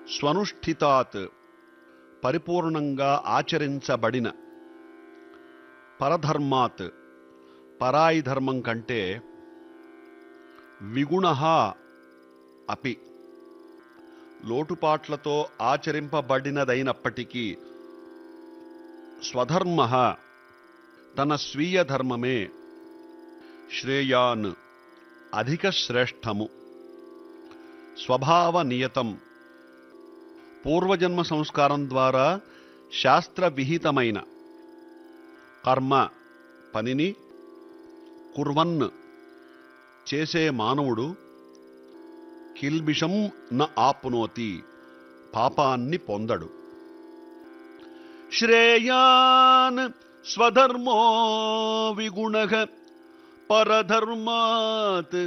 స్వనుష్ఠితాత్ పరిపూర్ణంగా ఆచరించబడిన పరధర్మాత్ పరాయి ధర్మం కంటే విగుణ అపి లోటుపాట్లతో ఆచరింపబడినదైనప్పటికీ స్వధర్మ తన స్వీయ ధర్మమే శ్రేయాన్ అధిక శ్రేష్టము స్వభావ నియతం పూర్వజన్మ సంస్కారం ద్వారా శాస్త్ర విహితమైన కర్మ పనిని కుర్వన్ చేసే మానవుడు కిల్బిషం న ఆప్నోతి పాపాన్ని పొందడు శ్రేయాన్ స్వధర్మో విగుణ పరధర్మాత్